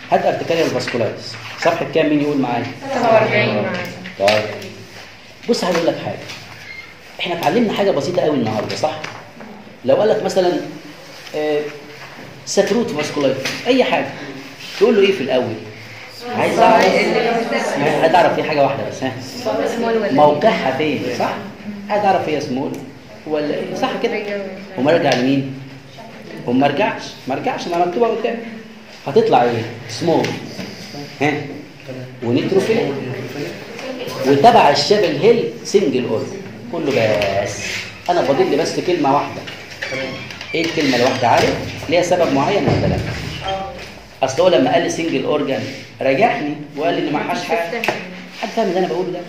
هات ارتكاريال فاسكولايتس صفحه كام مين يقول معايا 47 طيب بص عايز اقول لك حاجه احنا اتعلمنا حاجه بسيطه قوي النهارده صح لو قال لك مثلا آه، ساتروت فاسكولايتس اي حاجه تقول له ايه في الاول عايز اعرف عايز اعرف في حاجه واحده بس ها سمول ولا موقعها فين صح عايز اعرف هي سمول ولا إيه؟ صح كده ومرجع لمين وما رجعش ما رجعش ما مكتوبه قدامي هتطلع ايه سمول ها ونيتروفيل وتبع الشابل هيل سنجل اورجن كله بس انا فاضل لي بس كلمه واحده ايه الكلمه الواحده عارف ليها سبب معين ولا لا اصل هو لما قال لي سنجل اورجن رجعني وقال لي ان ما حاش حاجه حد فاهم اللي انا بقوله ده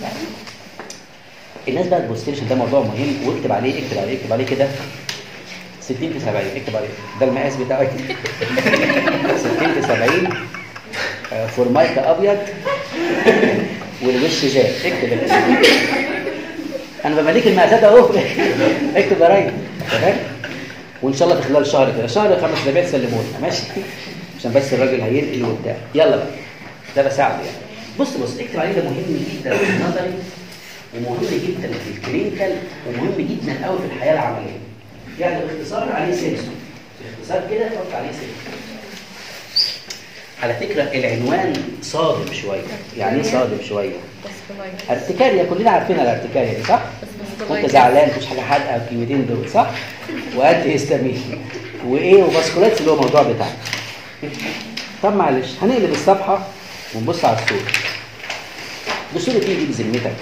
الناس بقى تبص لي عشان ده موضوع مهم واكتب عليه اكتب عليه اكتب عليه كده 60 في 70 اكتب عليه ده المقاس بتاعك 60 في 70 آه، فورمايكا ابيض والوش زاد اكتب اكتب انا بمليك المقاسات اهو اكتب يا راجل تمام وان شاء الله في خلال شهر كده شهر خمس اسابيع تسلموا لنا ماشي عشان بس الراجل هينقل وبتاع يلا بقى ده بساعده يعني بص بص اكتب عليه ده مهم جدا في النظري ومهم جدا في الكلينيكال ومهم جدا قوي في الحياه العمليه يعني باختصار عليه سيمسون باختصار كده حط عليه سيمسون على فكره العنوان صادم شويه يعني ايه صادم شويه ارتكاريا كلنا عارفينها الارتكاريا دي صح وانت زعلان مفيش حاجه حادقه في الكلمتين دول صح وانتي هيستامين وايه وفاسكولاتس اللي هو الموضوع بتاعنا طب معلش هنقلب الصفحه ونبص على الصوره دي صوره ايه دي بذمتك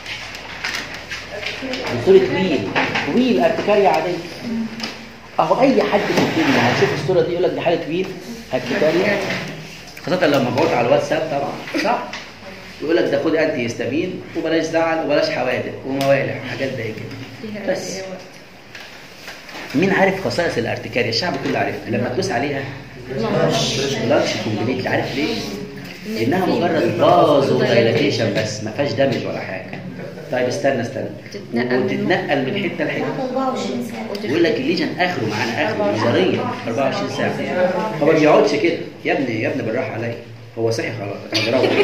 دي صوره ويل ويل ارتكاريا عاديه اهو اي حد في الدنيا هيشوف الصوره دي يقول لك دي حاله ويل ارتكاريا خاصه لما مبعوث على الواتساب طبعا صح يقول لك ده خد انتي هيستامين وبلاش زعل وبلاش حوادث وموالح وحاجات زي كده بس مين عارف خصائص الارتكاريا الشعب كله عارفها لما تدوس عليها لانش كومبليت عارف ليه انها مجرد بازو دايلاتيشن بس ما فيهاش دامج ولا حاجه طيب استنى استنى تتنقل منه. وتتنقل من حته لحته 24 ساعة يقول لك الليجن اخره معانا اخره نظريا 24 ساعه هو ما بيقعدش كده يا ابني يا ابني بالراحه عليا هو صحي خلاص انا بروح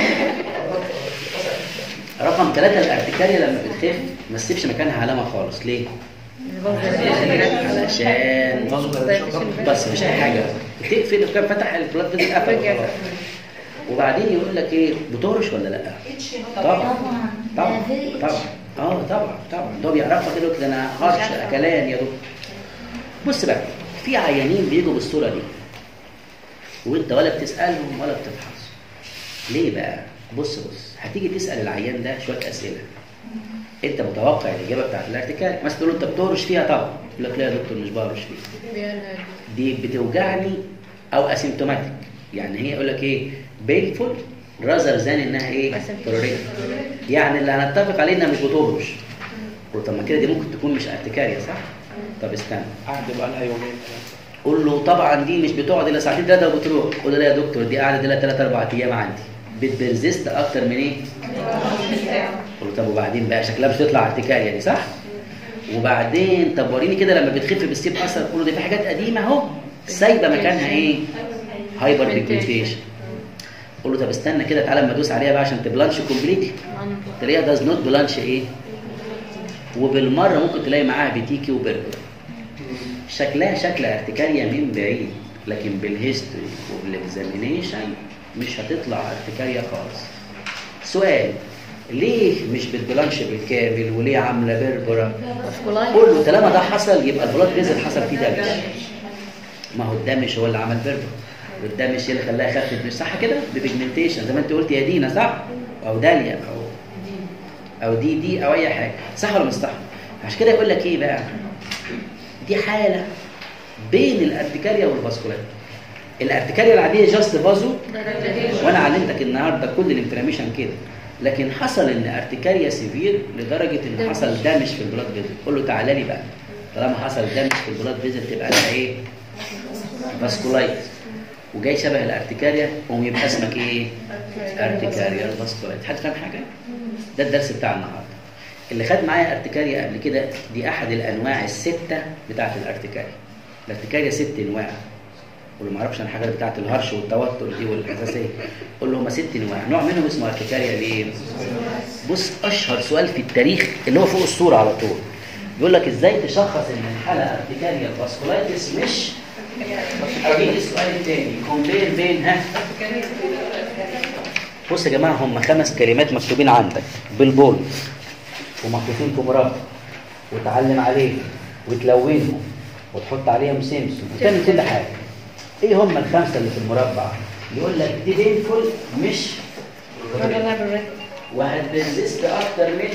رقم ثلاثة الارتكاريا لما بتخف ما تسيبش مكانها علامة خالص ليه؟ علشان بس مش اي حاجة تقفل وكان فتح البلاد فيزل قفل خلاص وبعدين يقول لك ايه بتهرش ولا لا؟ طبعا طبعا طبعا اه طبعا طبعا ده بيعرفها كده يقول لك ده انا هرش اكلان يا دكتور بص بقى في عيانين بيجوا بالصورة دي وانت ولا بتسألهم ولا بتفحص ليه بقى؟ بص بص هتيجي تسأل العيان ده شوية أسئلة انت متوقع الإجابة بتاعت الارتكال مثلا تقول له انت بتهرش فيها طبعا يقول لك لا يا دكتور مش بهرش فيها دي بتوجعني او اسيمتوماتيك يعني هي يقول لك ايه بينفول رازر زان انها ايه تورورية يعني اللي هنتفق عليه انها مش بتهرش قلت طب ما كده دي ممكن تكون مش ارتكاريا صح طب استنى قعد بقى لها يومين قول له طبعا دي مش بتقعد الا ساعتين ثلاثه وبتروح قول له لا يا دكتور دي قاعده لها ثلاث اربع ايام عندي بتبرزست اكتر من ايه قول له طب وبعدين بقى شكلها مش تطلع ارتكاريا دي صح وبعدين طب وريني كده لما بتخف بتسيب اثر قول له دي في حاجات قديمه اهو سايبه مكانها ايه هايبر بيجمنتيشن قول له طب استنى كده تعالى اما ادوس عليها بقى عشان تبلانش كومبليتلي تلاقيها داز نوت بلانش ايه وبالمره ممكن تلاقي معاها بيتيكي وبرجر شكلها شكل ارتكاريا من بعيد لكن بالهيستوري وبالاكزامينيشن مش هتطلع ارتكاريا خالص سؤال ليه مش بتبلانش بالكامل وليه عامله بربره قول له طالما ده حصل يبقى البلاد فيزل حصل فيه دامج ما هو الدمج هو اللي عمل بربره والدمج هي اللي خلاها خفت مش صح كده ببيجمنتيشن زي ما انت قلت يا دينا صح او داليا او او دي دي او اي حاجه صح ولا مش صح عشان كده يقول لك ايه بقى دي حاله بين الارتكاريا والفاسكولار الارتكاريا العاديه جاست فازو وانا علمتك النهارده كل الانفلاميشن كده لكن حصل ان ارتكاريا سيفير لدرجه ان حصل دامج في البلاد فيزل قول له تعالى لي بقى طالما حصل دامج في البلاد فيزل تبقى لها ايه فاسكولايت وجاي شبه الارتكاريا قوم يبقى اسمك ايه ارتكاريا فاسكولايت حد فاهم حاجه ده الدرس بتاع النهارده اللي خد معايا ارتكاريا قبل كده دي احد الانواع السته بتاعه الارتكاريا الارتكاريا ست انواع قول له ما اعرفش انا حاجه بتاعت الهرش والتوتر دي والحساسيه قول له هم ست انواع نوع منهم اسمه ارتكاريا ليه بص اشهر سؤال في التاريخ اللي هو فوق الصوره على طول بيقول لك ازاي تشخص ان الحاله ارتكاريا فاسكولايتس مش اجيب السؤال الثاني كومبير بين ها بص يا جماعه هم خمس كلمات مكتوبين عندك بالبول ومحطوطين في مربع وتعلم عليهم وتلونهم وتحط عليهم سمسم وتعمل كل حاجه ايه هم الخمسه اللي في المربع يقول لك دي بينفول مش وهتبرزست اكتر من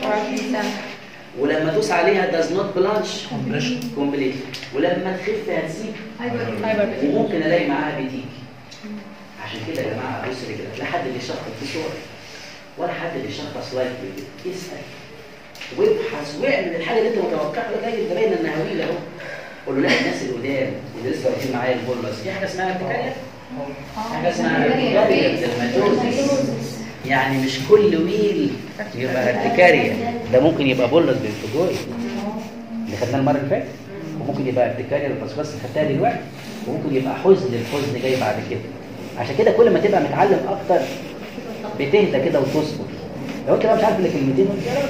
ولما تدوس عليها does not blanch completely ولما تخف هتسيب وممكن الاقي معاها بتيجي عشان كده يا جماعه بص كده لا حد بيشخص في صور ولا حد بيشخص لايف فيديو اسال وابحث واعمل الحاجه اللي انت متوقعها ده جاي باين انها هويله اهو قول له لا الناس القدام اللي لسه واقفين معايا البولس في حاجه اسمها ارتكاريا حاجه اسمها ارتكاريا ديرماتوزيس يعني مش كل ويل يبقى ارتكاريا ده ممكن يبقى بولس بنفجوري اللي خدناه المره اللي فاتت وممكن يبقى ارتكاريا البسباس اللي خدتها دلوقتي وممكن يبقى حزن الحزن جاي بعد كده عشان كده كل ما تبقى متعلم اكتر بتهدى كده وتصبر لو انت بقى مش عارف الا كلمتين قول يا رب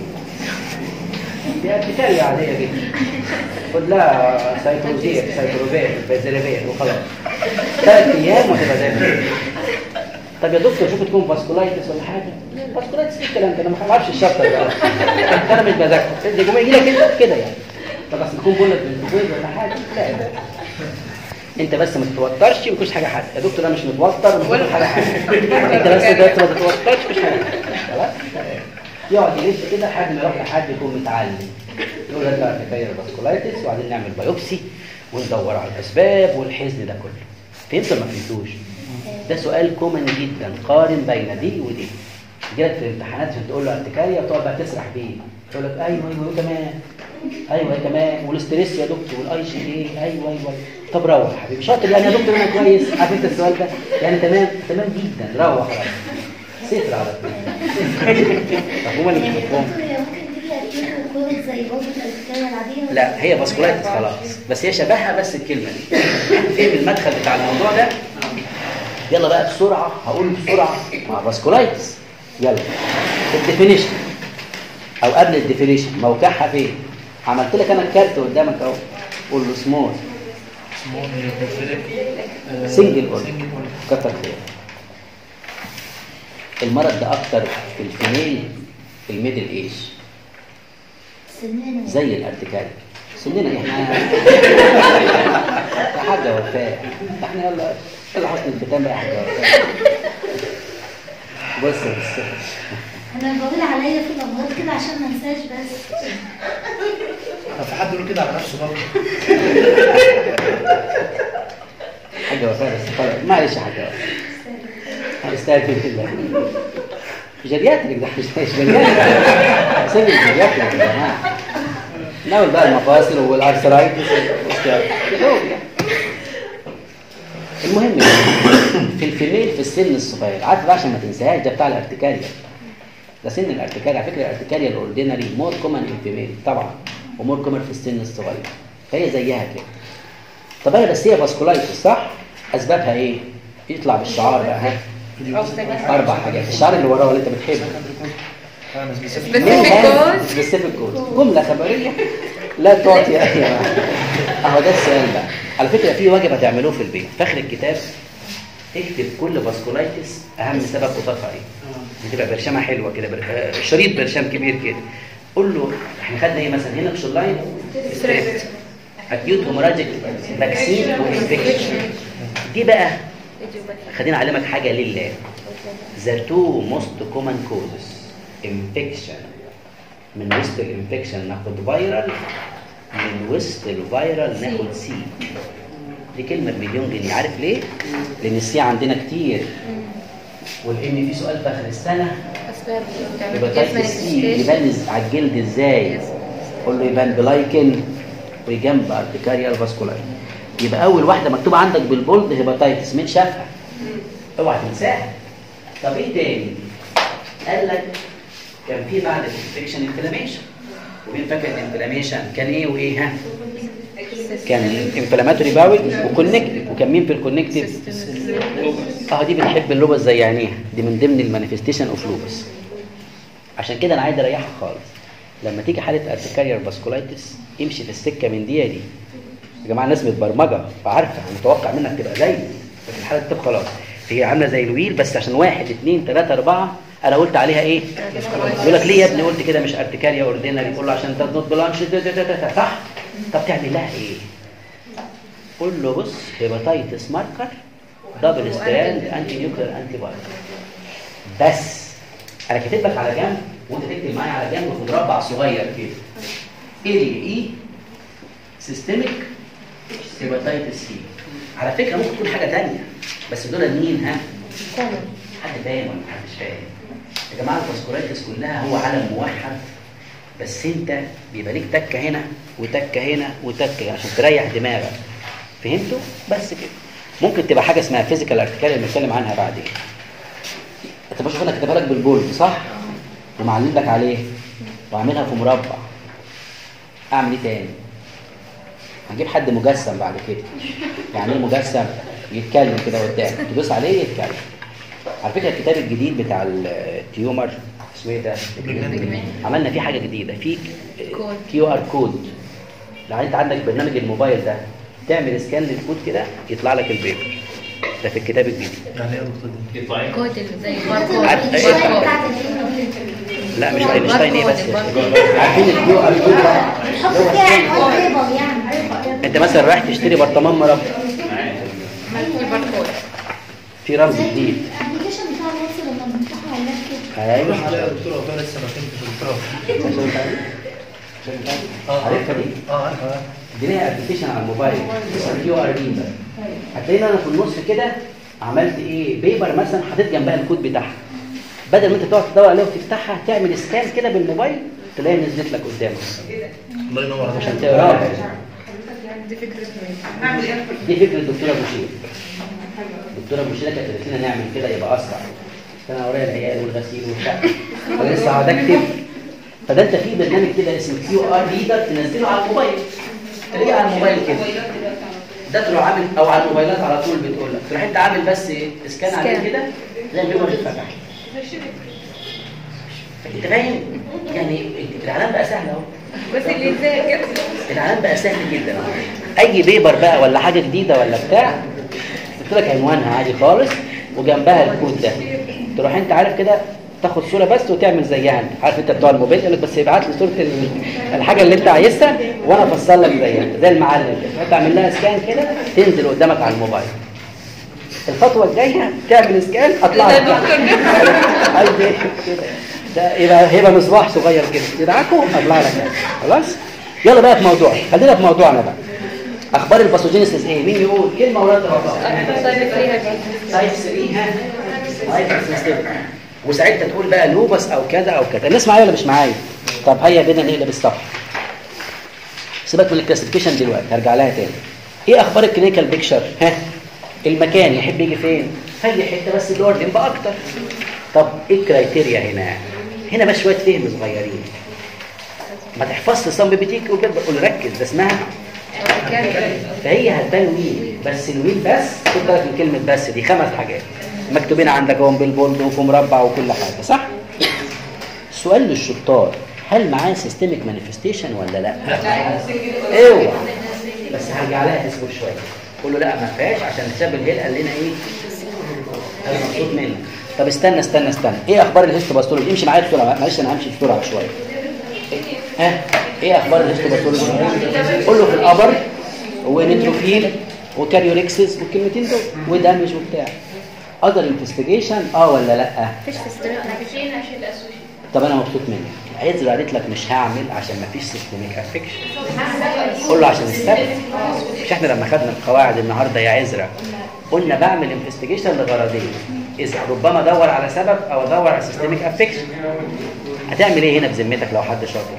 دي ارتكاريا عاديه جدا خد لها سايكروزير سايكروفير بازيليفير وخلاص ثلاث ايام وتبقى زي الفل طب يا دكتور شوف تكون فاسكولايتس ولا حاجه فاسكولايتس ايه الكلام ده انا ما اعرفش الشابتر ده انا مش بذاكر دي جمله يجي لك كده كده يعني طب اصل تكون بولت بالكويت ولا حاجه لا لا انت بس ما تتوترش مفيش حاجه حاجه يا دكتور انا مش متوتر مفيش حاجه حاجه انت بس بس ما تتوترش مفيش حاجه خلاص يقعد يلف كده لحد ما يروح لحد يكون متعلم يقول لك بقى كفايه الفاسكولايتس وبعدين نعمل بايوبسي وندور على الاسباب والحزن ده كله فهمت ولا ما فهمتوش؟ ده سؤال كومن جدا قارن بين دي ودي جالك في الامتحانات عشان تقول له ارتكاريا وتقعد بقى تسرح بيه يقول لك ايوه ايوه ايه كمان ايوه ايه كمان والاستريس يا دكتور والاي جي ايه ايوه ايوه طب روح يا حبيبي شاطر يعني يا دكتور انا كويس عارف انت السؤال ده يعني تمام تمام جدا روح روح صفر على طول طب هما اللي مش مفهوم لا هي باسكولايتس خلاص بس هي شبهها بس الكلمه دي فهم المدخل بتاع الموضوع ده يلا بقى بسرعه هقول بسرعه مع الباسكولايتس يلا الديفينيشن او قبل الديفينيشن موقعها فين عملت لك انا الكارت قدامك اهو قول له سمول سنجل اورج كتر خير المرض ده اكتر في الفيميل في الميدل ايج زي الارتكاري سننا احنا يا حاجه وفاء احنا يلا يلا حسن الختام بقى يا حاجه وفاء بص بص انا بقول عليا في الامراض كده عشان ما انساش بس طب في حد يقول كده على نفسه برضه حاجه وفاء بس خلاص معلش يا حاجه وفاء هنستهدف بالله جرياتريك ده مش مش جرياتريك سيب الجرياتريك يا جماعه ناول بقى المفاصل والارثرايتس المهم في الفيميل في السن الصغير عارف بقى عشان ما تنساهاش ده بتاع الارتكاريا ده سن الارتكاريا على فكره الارتكاريا الاوردينري مور كومن في الفيميل طبعا ومور كومن في السن الصغير فهي زيها كده طب هي بس هي فاسكولايتس صح اسبابها ايه يطلع بالشعار بقى ها اربع حاجات الشعار اللي وراه اللي انت بتحبه Specific cause. سبيسيفيك كوز جمله خبريه لا تعطي اي معنى اهو ده السؤال بقى على فكره في واجب هتعملوه في البيت في اخر الكتاب اكتب كل فاسكولايتس اهم سبب خططها ايه بتبقى برشامه حلوه كده بر... آه، شريط برشام كبير كده قول له احنا خدنا ايه مثلا هنا في لاين ستريس اكيوت هيموراجيك فاكسين وانفكشن دي بقى خليني اعلمك حاجه لله the two most common causes infection من وسط الانفكشن ناخد فيرال من وسط الفيرال ناخد سي دي كلمه بمليون جنيه عارف ليه؟ لان السي عندنا كتير والان في سؤال في اخر السنه اسباب يبقى تعمل تايب السي يبان إز- على الجلد ازاي قول له يبان بلايكن وجنب ارتكاريال فاسكولار يبقى اول واحده مكتوبه عندك بالبولد هيباتايتس مين شافها اوعى تنساها طب ايه تاني قال لك كان في بعد الانفكشن انفلاميشن ومين فاكر الانفلاميشن كان ايه وايه ها كان انفلاماتوري باول وكونكتيف وكان مين في الكونكتيف اه دي بتحب اللوبس زي عينيها دي من ضمن المانيفستيشن اوف لوبس عشان كده انا عايز اريحك خالص لما تيجي حاله ارتكاريال باسكولايتس امشي في السكه من دي يا دي يا جماعه الناس متبرمجه فعارفه متوقع منك تبقى زي في الحاله دي خلاص هي عامله زي الويل بس عشان واحد اثنين ثلاثه اربعه انا قلت عليها ايه؟ يقول لك ليه يا ابني قلت كده مش ارتكاريا اوردينري يقول له عشان تنوت بلانش صح؟ طب تعمل لها ايه؟ قول له بص هيباتايتس ماركر دبل ستراند انتي نيوكلير انتي بايوتيك بس انا كاتب لك على جنب وانت تكتب معايا على جنب في مربع صغير كده اريا اي سيستميك هيباتايتس سي على فكره ممكن تكون حاجه ثانيه بس دول مين ها؟ حد فاهم ولا محدش فاهم؟ يا جماعه الفاسكولايتس كلها هو علم موحد بس انت بيبقى ليك تكه هنا وتكه هنا وتكه هنا عشان تريح دماغك فهمتوا؟ بس كده ممكن تبقى حاجه اسمها فيزيكال ارتكال اللي بنتكلم عنها بعدين انت بشوف انا كاتبها لك بالبولد صح؟ ومعلم لك عليه واعملها في مربع اعمل ايه تاني؟ هنجيب حد مجسم بعد كده يعني ايه مجسم؟ يتكلم كده قدامك تدوس عليه يتكلم على فكره الكتاب الجديد بتاع التيومر اسمه ايه ده؟ عملنا فيه حاجه جديده في كود. كيو ار كود لو انت عندك برنامج الموبايل ده تعمل سكان للكود كده يطلع لك البيبر ده في الكتاب الجديد يعني ايه يا دكتور دي؟ يطلع كود اللي زي باركود عارف- الشركة إيه؟ بتاعت الإنجليزي. لا مش اينشتاين ايه بس باركود. عارفين الكيو ار كود ده بتحط اللي هو فيها السكان. عنوان ليبل يعني انت مثلا رايح تشتري برطمان مربع في باركود في رمز زي جديد الابلكيشن بتاع الواتس لما بنفتحه على اللاب كده ايوه عليها يا دكتور وقتها لسه ما فهمتش الدكتور عارفها دي؟ اه عارفها دي ليها ابلكيشن على الموبايل اسمه كيو ار ريدر هتلاقيني انا في النص كده عملت ايه بيبر مثلا حطيت جنبها الكود بتاعها بدل ما انت تقعد تدور عليها وتفتحها تعمل سكان كده بالموبايل تلاقي نزلت لك قدامك الله ينور عليك عشان تقراها دي فكرة مين؟ دي فكره الدكتوره بوشير الدكتوره بوشير كانت قالت لنا نعمل كده يبقى اسرع بس انا ورايا العيال والغسيل والبتاع فلسه قاعد اكتب فده انت في برنامج كده اسمه كيو ار ريدر تنزله على الموبايل تلاقيه على الموبايل كده ده تروح عامل او على الموبايلات على طول بتقول لك تروح انت عامل بس سكان عليه سكان. كده تلاقي البيبر اتفتح انت فاهم يعني الاعلان بقى سهل اهو بس اللي يذاكر الاعلان بقى سهل جدا اي بيبر بقى ولا حاجه جديده ولا بتاع قلت لك عنوانها عادي خالص وجنبها الكود ده تروح انت عارف كده تاخد صوره بس وتعمل زيها انت عارف انت بتوع الموبايل يقول لك بس ابعت لي صوره ال- الحاجه اللي انت عايزها وانا افصل لك زيها زي المعلم كده تعمل لها سكان كده تنزل قدامك على الموبايل الخطوه الجايه تعمل سكان اطلع لك عايز ايه كده ده يبقى هيبقى مصباح صغير كده يدعكوا اطلع لك يعني. خلاص يلا بقى في موضوع خلينا في موضوعنا بقى اخبار الباثوجينيسيس ايه مين يقول كلمه ولا طيب فيها سايت 3 ها هايبر سيستم وساعتها تقول بقى لوبس او كذا او كذا الناس معايا ولا مش معايا طب هيا بينا نقلب الصفحه سيبك من الكلاسيفيكيشن دلوقتي هرجع لها تاني ايه اخبار الكلينيكال بيكشر ها المكان يحب يجي فين اي حته بس الاوردن بقى اكتر طب ايه الكرايتيريا هنا هنا بس شويه فهم صغيرين ما تحفظش صم بيتيك قول ركز ده اسمها فهي هتبان وين بس الوين بس خد بالك من كلمه بس دي خمس حاجات مكتوبين عندك اهو بالبولد وفي مربع وكل حاجه صح سؤال للشطار هل معاه سيستميك مانيفستيشن ولا لا اوعى بس هرجع لها اصبر شويه قول له لا ما فيهاش عشان حساب الهيل قال لنا ايه انا مبسوط منك طب استنى استنى استنى ايه اخبار الهيستوباستولوجي امشي معايا بسرعه معلش انا همشي بسرعه شويه ها ايه اخبار الهيستوباثولوجي قول له في الابر ونيتروفيل وكاريوريكسس والكلمتين دول ودمج وبتاع اذر انفستيجيشن اه ولا لا مفيش في السرير طب انا مبسوط منك عزرا قالت لك مش هعمل عشان ما فيش سيستميك افكشن قول له عشان السبب مش احنا لما خدنا القواعد النهارده يا عزرا قلنا بعمل انفستيجيشن لغرضين اذا ربما ادور على سبب او ادور على سيستميك افكشن هتعمل ايه هنا بذمتك لو حد شاطر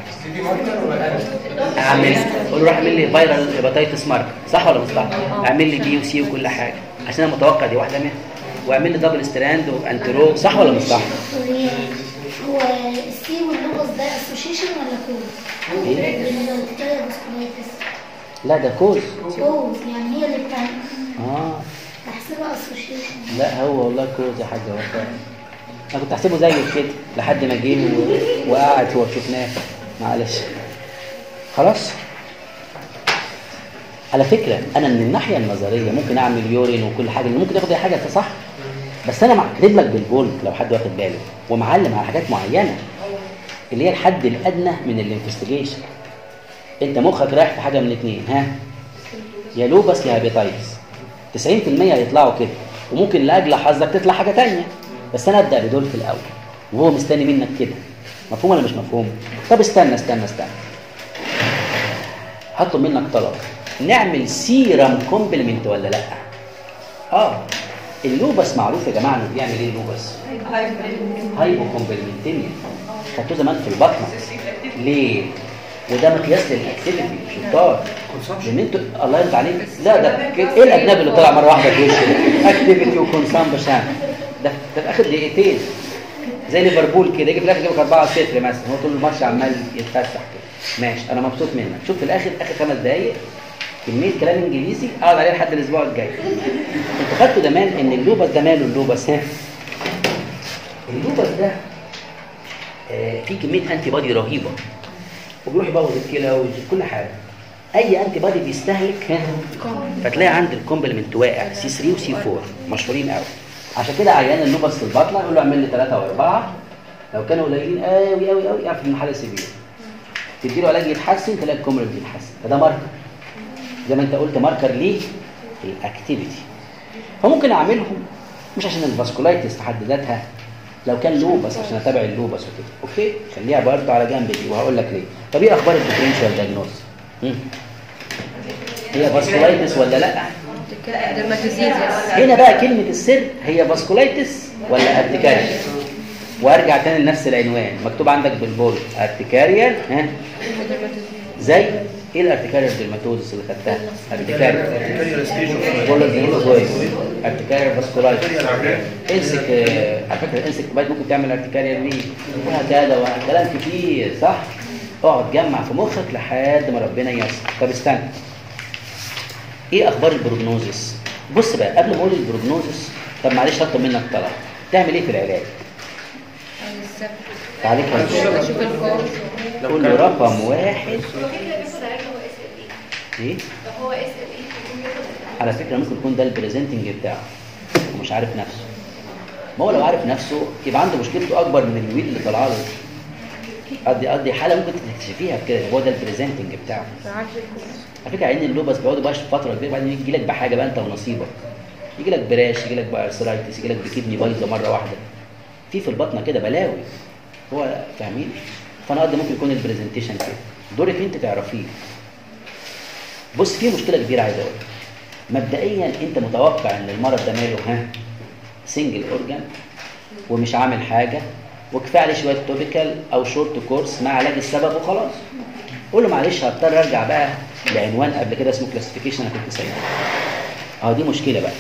اعمل قول له روح اعمل لي فيرال هيباتيتس مارك صح ولا مش صح اعمل لي بي وسي وكل حاجه عشان انا متوقع دي واحده منها واعمل لي دبل ستراند وانترو صح ولا مش صح هو هو السي واللوجوس ده اسوشيشن ولا كوز؟ إيه؟ الارتكاريا باسكولايتس لا ده كوز كوز يعني هي اللي بتاع اه بحسبها اسوشيشن لا هو والله كوز يا حاج وفاء انا كنت احسبه زيك كده لحد ما جه و- وقعد هو شفناه معلش خلاص على فكره انا من الناحيه النظريه ممكن اعمل يورين وكل حاجه ممكن اخد اي حاجه صح بس انا كاتب لك بالبولد لو حد واخد باله ومعلم على حاجات معينه اللي هي الحد الادنى من الانفستيجيشن انت مخك رايح في حاجه من الاثنين ها يا لوبس يا هيباتايتس 90% هيطلعوا كده وممكن لاجل حظك تطلع حاجه تانية بس انا ابدا بدول في الاول وهو مستني منك كده مفهوم ولا مش مفهوم طب استنى استنى استنى هطلب منك طلب نعمل سيرم كومبلمنت ولا لا اه اللوبس معروف يا جماعه انه بيعمل ايه اللوبس هايبو كومبلمنتيميا خدتوه زمان في البطنه ليه وده مقياس للاكتيفيتي شطار لان انتوا الله يرضى عليك لا ده ك- ايه الاجنبي اللي طلع مره واحده في وشي اكتيفيتي وكونسامبشن ده ده في اخر دقيقتين زي ليفربول كده يجي في الاخر يجيب 4 0 مثلا هو طول الماتش عمال يتفتح كده ماشي انا مبسوط منك شوف في الاخر اخر خمس دقائق كميه كلام انجليزي اقعد عليه لحد الاسبوع الجاي انتوا خدتوا زمان ان اللوبس ده ماله اللوبس ها اللوبس ده آه، فيه كميه انتي بادي رهيبه وبيروح يبوظ الكلى ويجيب كل حاجه اي انتي بادي بيستهلك ها فتلاقي عند الكومبلمنت واقع سي 3 وسي 4 مشهورين قوي عشان كده عيان اللوبس في البطنه يقول له اعمل لي ثلاثه واربعه لو كانوا قليلين قوي قوي قوي يعرف ان الحاله سيفير تدي له علاج يتحسن تلاقي الكومبلمنت بيتحسن فده ماركر زي ما انت قلت ماركر ليه الاكتيفيتي فممكن اعملهم مش عشان الفاسكولايتس في حد ذاتها لو كان لوبس عشان اتابع اللوبس وكده اوكي خليها برضه على جنب دي وهقول لك ليه طب ايه اخبار الديفرنشال دايجنوز هي فاسكولايتس ولا لا درماتوزيزيس هنا بقى كلمه السر هي فاسكولايتس ولا ارتكاريال وارجع تاني لنفس العنوان مكتوب عندك بالبول ارتكاريال ها زي ايه الارتكاريال ديرماتوزس اللي خدتها ارتكاريال كارير ستيج بقول لك بقول كويس ارتكاريال فاسكولايتس انسك آه، على فكره الانسك بايت ممكن تعمل ارتكاريال ليه وهكذا وكلام كتير صح اقعد جمع في مخك لحد ما ربنا ييسر طب استنى ايه اخبار البروجنوزس بص بقى قبل ما اقول البروجنوزس طب معلش هطلب منك طلب تعمل ايه في العلاج تعالجها ازاي اشوف الكورس قول له رقم واحد ايه على فكره ممكن يكون ده البريزنتنج بتاعه ومش عارف نفسه ما هو لو عارف نفسه يبقى عنده مشكلته اكبر من الويل اللي طالعه له قصدي قصدي حاله ممكن تكتشفيها بكده هو ده البريزنتنج بتاعه عارف الكورس على فكره عين اللوبس بيقعدوا بقى فتره كبيره بعدين يجي لك بحاجه بقى انت ونصيبك يجي لك براش يجي لك بقى ارثرايتس يجي لك بكدني بايظه مره واحده في في البطنه كده بلاوي هو فاهمين فانا قصدي ممكن يكون البرزنتيشن كده دورك انت تعرفيه بص في مشكله كبيره عايز اقول مبدئيا انت متوقع ان المرض ده ماله ها سنجل اورجان ومش عامل حاجه وكفايه عليه شويه توبيكال او شورت كورس مع علاج السبب وخلاص قول له معلش هضطر ارجع بقى لعنوان قبل كده اسمه كلاسيفيكيشن انا كنت سايبه اه دي مشكله بقى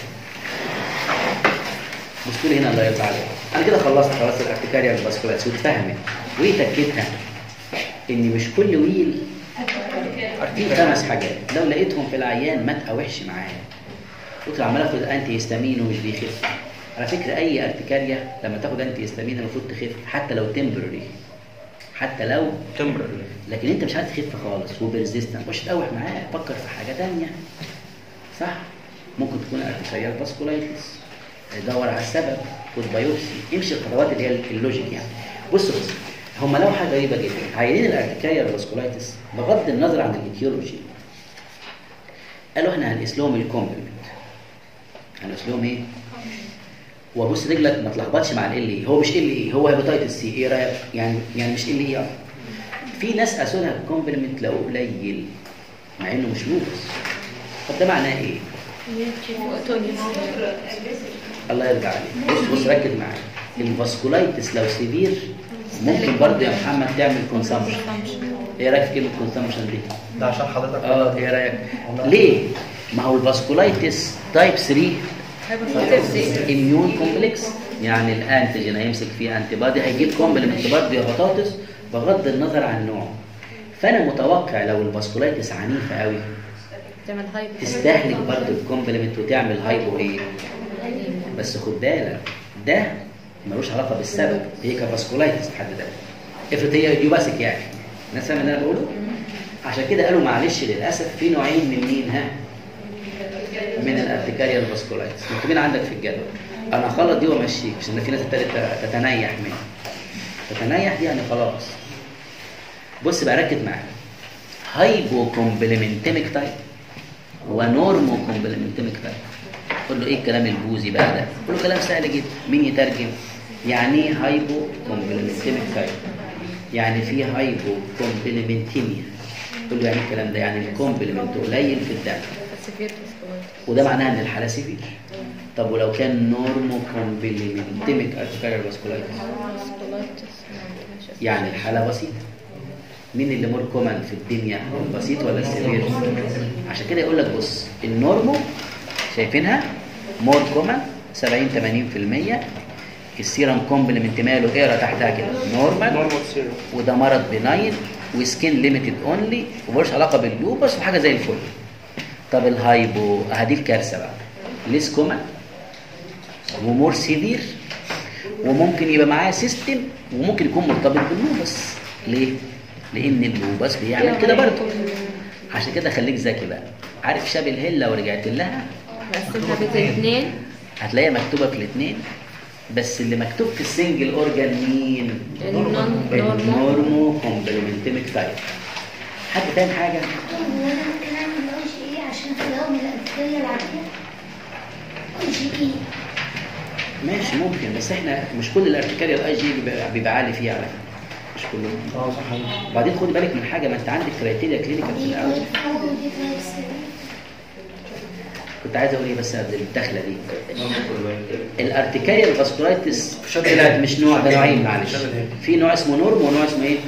بصوا لي هنا الله يرضى عليك انا كده خلصت خلاص الارتكاريا والفاسكولاتس واتفهمت وايه تكتها ان مش كل ويل في خمس حاجات لو لقيتهم في العيان ما تقاوحش معاه قلت له عمال اخد انتي هيستامين ومش بيخف على فكره اي ارتكاريا لما تاخد انتي هيستامين المفروض تخف حتى لو تمبرري حتى لو تمبر لكن انت مش عارف تخف خالص وبرزيستنت مش تقاوح معاه فكر في حاجه تانية صح ممكن تكون ارتكاريال فاسكولايتس دور على السبب خد بايوبسي امشي الخطوات اللي هي اللوجيك يعني بص بص هم لو حاجه غريبه جدا عيانين الارتكاريال فاسكولايتس بغض النظر عن الايتيولوجي قالوا احنا هنقيس لهم الكومبلمنت هنقيس لهم ايه؟ وبص رجلك ما تلخبطش مع ال ايه هو مش ال ايه هو هيباتيتس سي ايه رايك يعني يعني مش ال ايه في ناس قاسوا لها الكومبلمنت لو قليل مع انه مش لوبس طب ده معناه ايه؟ الله يرجع عليك بص بص ركز معايا الفاسكولايتس لو سيفير ممكن برضه يا محمد تعمل كونسامشن ايه رايك في كلمه كونسامشن دي؟ ده عشان حضرتك اه ايه رايك؟ ليه؟ ما هو الفاسكولايتس تايب 3 اميون كومبلكس يعني الانتيجين هيمسك فيه انتي بادي هيجيب كومبلمنت برضه يا بطاطس بغض النظر عن النوع فانا متوقع لو الفاسكولايتس عنيفه قوي تعمل هاي تستهلك برضه الكومبلمنت وتعمل هايبو ايه بس خد بالك ده ملوش علاقه بالسبب هي كفاسكولايتس لحد ده افرض هي ايديوباسيك يعني الناس فاهم اللي انا بقوله عشان كده قالوا معلش للاسف في نوعين من مين ها من الارتكاريال فاسكولايتس مكتوبين عندك في الجدول انا هخلط دي وامشيك عشان في ناس ابتدت تتنيح منها تتنيح دي يعني خلاص بص بقى ركز معايا هايبو كومبلمنتيميك تايب ونورمو كومبلمنتيميك تايب قول له ايه الكلام البوزي بقى ده قول له كلام سهل جدا مين يترجم يعني ايه هايبو كومبلمنتيميك تايب يعني في هايبو كومبلمنتيميا قول له يعني إيه الكلام ده يعني الكومبلمنت قليل في الدم سيفير فاسكولايتس وده معناه ان الحاله سيفير طب ولو كان نورمو كومبلمنتيميك ارتكاريال فاسكولايتس فاسكولايتس يعني الحالة بسيطة مين اللي مور كومن في الدنيا البسيط ولا السيفير عشان كده يقول لك بص النورمو شايفينها مور كومن 70 80% السيرم كومبلمنت ماله اقرا تحتها كده نورمال وده مرض بناين وسكين ليميتد اونلي وملوش علاقه باللوبس وحاجه زي الفل طب الهايبو هدي الكارثه بقى ليس كومن ومور سيفير وممكن يبقى معاه سيستم وممكن يكون مرتبط باللوبس ليه؟ لان اللوبس بيعمل كده برضه عشان كده خليك ذكي بقى عارف شاب الهيل لو رجعت لها مقسمها باثنين هتلاقيها مكتوبه في الاثنين بس اللي مكتوب في السنجل اورجان مين؟ النون نورمال النورمو كومبلمنتيميك تايب حد فاهم حاجه؟ هو انا ممكن اعمل اي جي ايه عشان اخدها من الادويه العاديه اي جي ايه ماشي ممكن بس احنا مش كل الارتكاريال اي جي بيبقى, بيبقى عالي فيها على فكره مش كلهم اه صح وبعدين خد بالك من حاجه ما انت عندك كرايتيريا كلينيكال في دي الاول تايب 4 ودي تايب 7 كنت عايز اقول ايه بس قبل الدخله دي الارتكاريال فاسكولايتس طلعت مش نوع ده نوعين معلش في نوع اسمه نورم ونوع اسمه ايه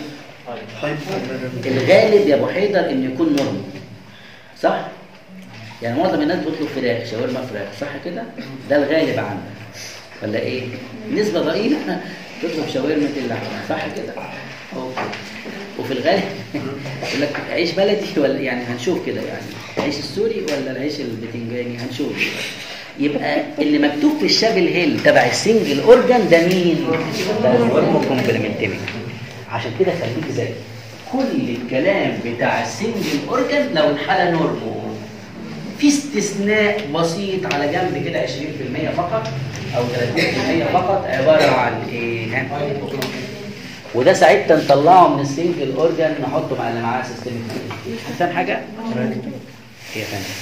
الغالب يا ابو حيدر انه يكون نورم صح يعني معظم الناس بتطلب فراخ شاورما فراخ صح كده ده الغالب عندك ولا ايه نسبه ضئيله تطلب شاورما اللحمه صح كده اوكي وفي الغالب يقول لك عيش بلدي ولا يعني هنشوف كده يعني العيش السوري ولا العيش البتنجاني هنشوف يبقى اللي مكتوب في الشاب الهيل تبع السنجل اورجان ده مين؟ ده الهرمو كومبلمنتيمي عشان كده خليك ذكي كل الكلام بتاع السنجل اورجان لو الحاله نورمو في استثناء بسيط على جنب كده 20% فقط او 30% فقط عباره عن ايه؟ وده ساعتها نطلعه من السنجل اورجان نحطه مع اللي معاه سيستم فاهم حاجه؟ ايه يا فندم؟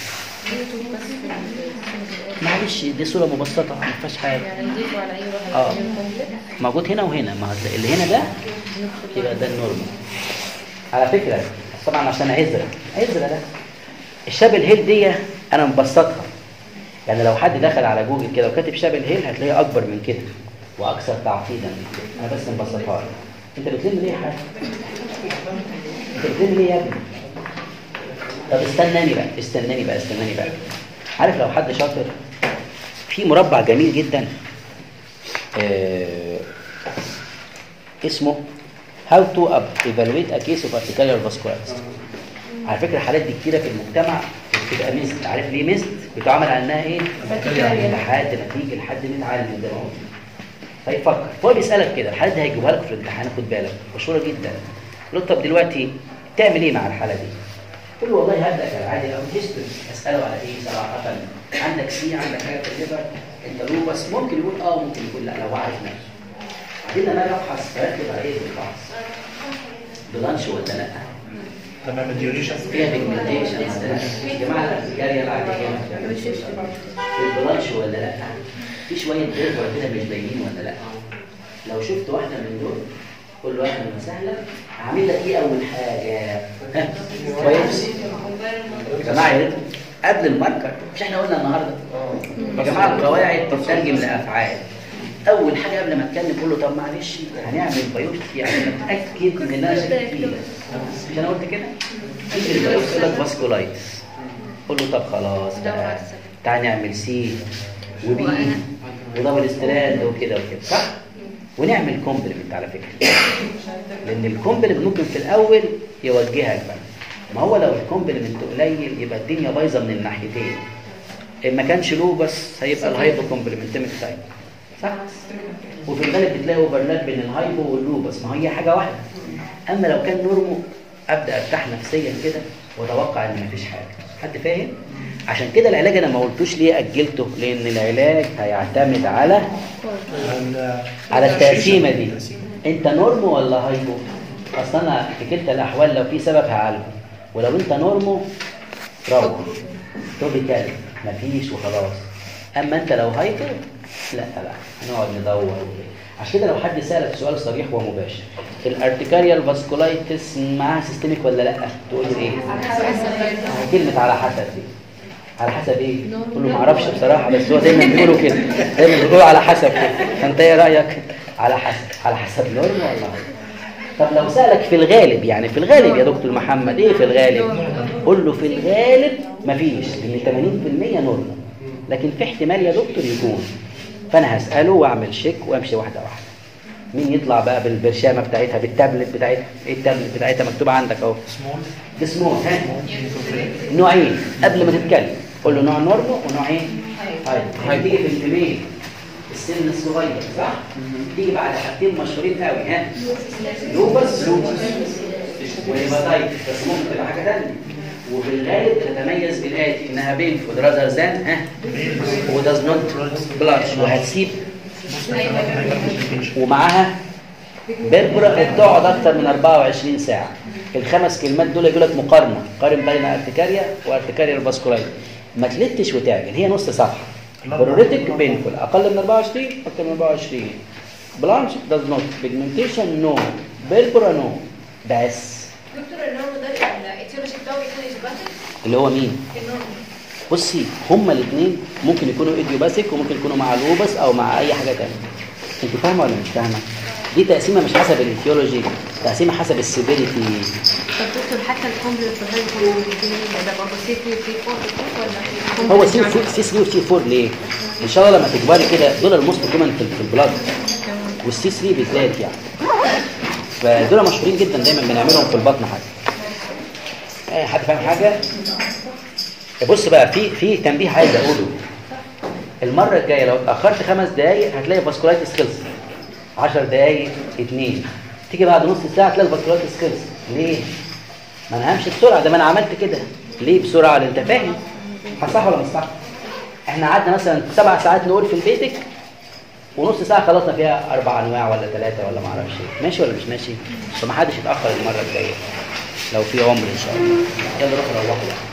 معلش دي صوره مبسطه ما فيهاش حاجه يعني نضيفه على اي واحد آه. فيهم كومبلكس موجود هنا وهنا ما هتلاقي اللي هنا ده يبقى ده النورمال على فكره طبعا عشان عزرة عزرة ده الشاب الهيل دي انا مبسطها يعني لو حد دخل على جوجل كده وكاتب شاب الهيل هتلاقيه اكبر من كده واكثر تعقيدا من كده انا بس مبسطها لك انت بتلم ليه يا حاج انت بتلم ليه يا ابني طب استناني بقى استناني بقى استناني بقى عارف لو حد شاطر في مربع جميل جدا آه اسمه How to evaluate a case of arterial vasculitis على فكرة الحالات دي كتيرة في المجتمع بتبقى ميزت عارف ليه ميزت؟ بتعمل عنها ايه؟ لحد ما تيجي لحد نتعلم ده موضوع. طيب فكر فهو بيسألك كده الحالات دي هيجيبها لك في الامتحان خد بالك مشهورة جدا قول له طب دلوقتي تعمل ايه مع الحالة دي؟ قول له والله هبدأ كالعادي او هيستوري اسأله على ايه صراحة عندك سي عندك حاجة في الليفر انت لوبس ممكن يقول اه ممكن يقول لا لو عارف نفسه بعدين لما اجي ابحث بركز على ايه في الفحص بلانش ولا لا تمام الديوريشن فيها بيجمنتيشن ولا لا يا جماعه الارتجاريه العاديه البلانش ولا لا في شويه بيرفر كده مش باينين ولا لا لو شفت واحده من دول قول له اهلا وسهلا هعمل لك ايه اول حاجه ها كويس يا جماعه يا ريت قبل الماركر مش احنا قلنا النهارده يا جماعه القواعد تترجم لافعال اول حاجه قبل ما اتكلم قول له طب معلش هنعمل بايوبسي عشان نتاكد ان انا شاكك فيه مش انا قلت كده يجي البايوبسي يقول لك فاسكولايتس قول له طب خلاص بقى تعالى نعمل سي وبي ودبل ستراند وكده وكده صح ونعمل كومبلمنت على فكره لان الكومبلمنت ممكن في الاول يوجهك بقى ما هو لو الكومبلمنت قليل يبقى الدنيا بايظه من الناحيتين ان ما كانش له بس هيبقى الهايبو كومبلمنتيمك تايب صح وفي الغالب بتلاقي اوفرلاب بين الهايبو واللوبس ما هي حاجه واحده اما لو كان نورمو ابدا ارتاح نفسيا كده واتوقع ان مفيش حاجه حد فاهم عشان كده العلاج انا ما قلتوش ليه اجلته لان العلاج هيعتمد على على التقسيمه دي انت نورمو ولا هايبو اصل انا في كلتا الاحوال لو في سبب هعالجه ولو انت نورمو روح توبيكال مفيش وخلاص اما انت لو هايبو لا بقى هنقعد ندور عشان كده لو حد سالك سؤال صريح ومباشر الارتكاريال فاسكولايتس معاها سيستميك ولا لا تقول لي ايه آه، كلمه على حسب دي على حسب ايه تقول له ما اعرفش بصراحه بس هو دايما بيقولوا كده دايما بيقولوا على حسب كده فانت ايه رايك على حسب على حسب نورم ولا هايبو طب لو سألك في الغالب يعني في الغالب يا دكتور محمد ايه في الغالب قول له في الغالب مفيش لان 80% نورمال لكن في احتمال يا دكتور يكون فانا هسأله واعمل شيك وامشي واحده واحده مين يطلع بقى بالبرشامه بتاعتها بالتابلت بتاعتها ايه التابلت بتاعتها مكتوبه عندك اهو سمول ده سمول ها نوعين قبل ما تتكلم قول له نوع نورمال ونوع ايه هاي هتيجي في الفيميل السن الصغير صح تيجي بعد حاجتين مشهورين قوي ها لوبس لوبس وهيباتايتس بس ممكن تبقى حاجه ثانيه وفي الغالب تتميز بالاتي انها بين فودرازر زان ها وداز نوت بلانش وهتسيب ومعاها بيربرا بتقعد اكتر من 24 ساعه الخمس كلمات دول يقول لك مقارنه قارن بين ارتكاريا وارتكاريا الباسكولايت ما تلتش وتعجن هي نص صفحه بروريتك بينفول اقل من 24 اكتر من 24 بلانش داز نوت بيجمنتيشن نو بيربرا نو بس دكتور النورم ده الايتيولوجي بتاعه بيكون ايجوباتيك اللي هو مين النورم بصي هما الاثنين ممكن يكونوا ايديوباثيك وممكن يكونوا مع اللوبس او مع اي حاجه ثانيه انت فاهمه ولا مش فاهمه دي تقسيمه مش حسب الايتيولوجي تقسيمه حسب السيفيريتي طب دكتور حتى الكومبلكس غير كومبلكس ده برضه سي 3 سي 4 ولا هو سي سي 3 وسي 4 ليه؟ ان شاء الله لما تكبري كده دول الموست كومن في في البلاد والسي 3 بالذات يعني فدول مشهورين جدا دايما بنعملهم في البطن حاجه آه، حد فاهم حاجه بص بقى في في تنبيه عايز اقوله المره الجايه لو اتاخرت خمس دقائق هتلاقي فاسكولايتس خلص 10 دقائق اتنين تيجي بعد نص ساعه تلاقي الفاسكولايتس خلص ليه ما انا همشي بسرعه ده ما انا عملت كده ليه بسرعه لان انت فاهم صح ولا مش صح احنا قعدنا مثلا سبع ساعات نقول في بيتك ونص ساعه خلصنا فيها اربع انواع ولا ثلاثه ولا ما اعرفش ايه ماشي ولا مش ماشي فما حدش يتاخر المره الجايه لو في عمر ان شاء الله يلا روحوا روحوا بقى